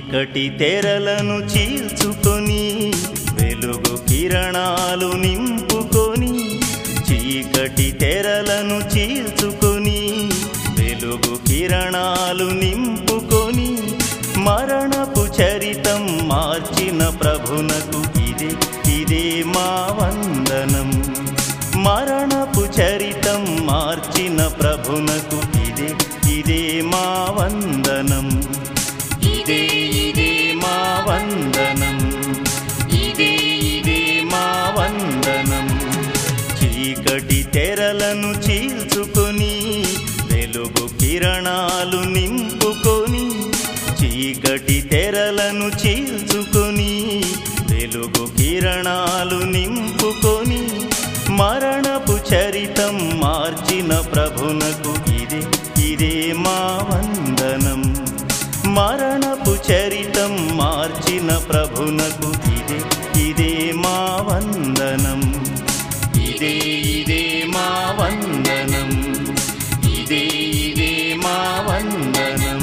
చీకటి తెరలను చీల్చుకొని వెలుగు కిరణాలు నింపుకొని చీకటి తెరలను చీల్చుకొని వెలుగు కిరణాలు నింపుకొని మరణపు చరితం మార్చిన ప్రభునకు ఇదే ఇదే మా వందనం మరణపు చరితం మార్చిన ప్రభునకు ఇదే ఇదే మా వందనం ఇదే ఇదే మా వందనం ఇదే ఇదే మా వందనం చీకటి తెరలను చీల్చుకొని వెలుగు కిరణాలు నింపుకొని చీకటి తెరలను చీల్చుకొని వెలుగు కిరణాలు నింపుకొని మరణపు చరితం మార్చిన ప్రభునకు ఇదే ఇదే మా వందనం మరణపు చరితం మార్చిన ప్రభునకు ఇదే ఇదే మా వందనం ఇదే ఇదే మా వందనం ఇదే ఇదే మా వందనం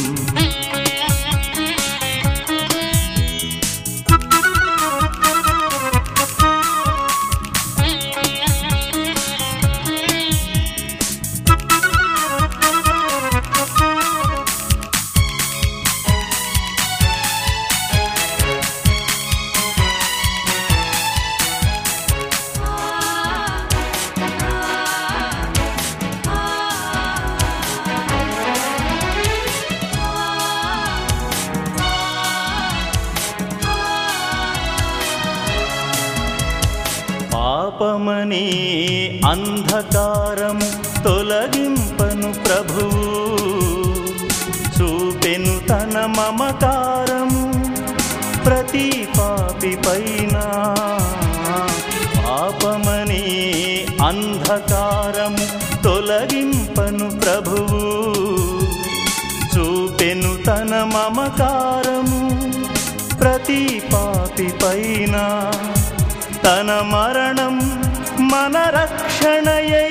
పాపమనే అంధకారం తొలగింపను ప్రభువు చూపెను తన మమకారము ప్రతి పాపి పైన పాపమనే అంధకారము తొలగింపను ప్రభువు చూపెను తన మమకారము ప్రతి పాపి పైన తన మరణం మన రక్షణయై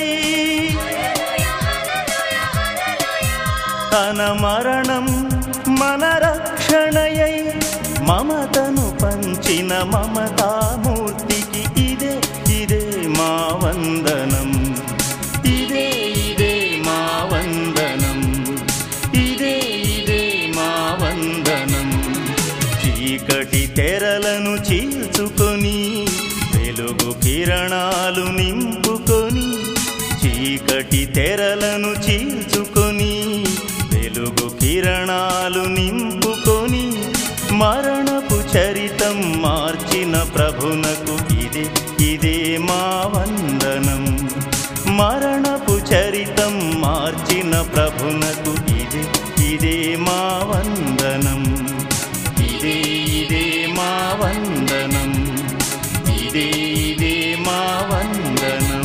తన మరణం మన రక్షణయై మమతను పంచిన మమతామూర్తికి ఇదే ఇదే మా వందనం ఇదే ఇదే మా వందనం ఇదే ఇదే మా వందనం చీకటి తెరలను చీల్చుకొని వెలుగు కిరణాలు నింపుకొని చీకటి తెరలను చీల్చుకొని వెలుగు కిరణాలు నింపుకొని మరణపు చరితం మార్చిన ప్రభునకు ఇదే ఇదే మా వందనం మరణపు చరితం మార్చిన ప్రభునకు ఇదే ఇదే మా వందనం ఇదే ఇదే మా వందనం ఇదే ఇదే మా వందనం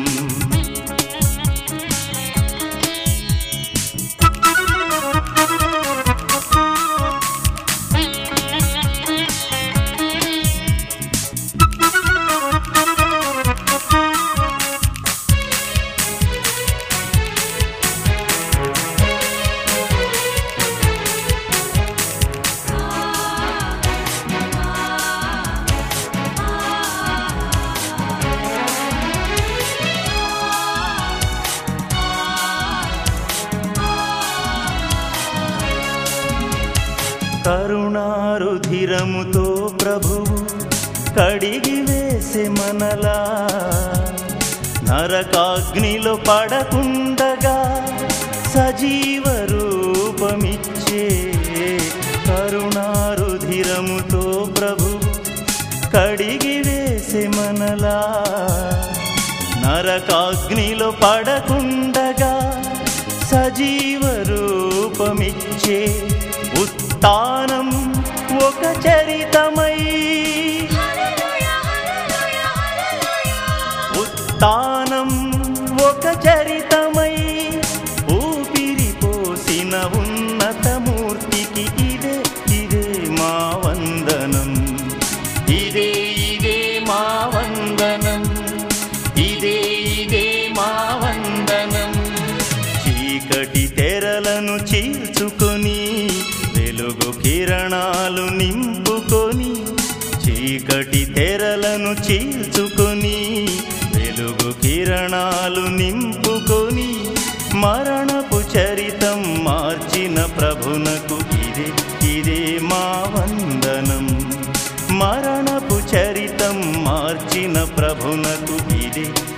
కరుణారుధిరముతో ప్రభువు కడిగి వేసే మనలా నరకాగ్నిలో పడకుండగా సజీవ రూపమిచ్చే కరుణారుధిరముతో ప్రభువు కడిగి వేసే మనలా నరకాగ్నిలో పడకుండగా సజీవ రూపమిచ్చే ఉత్తానం ఒక చరితమై ఉత్తానం ఒక చరితమై ఊపిరి పోసిన ఉన్నతమూర్తికి ఇదే ఇదే మా వందనం ఇదే ఇదే మా వందనం ఇదే ఇదే మా వందనం చీకటి తెరలను చీల్చుకొని వెలుగు కిరణాలు నింపుకొని చీకటి తెరలను చీల్చుకొని వెలుగు కిరణాలు నింపుకొని మరణపు చరితం మార్చిన ప్రభునకు ఇదే ఇదే మా వందనం మరణపు చరితం మార్చిన ప్రభునకు ఇదే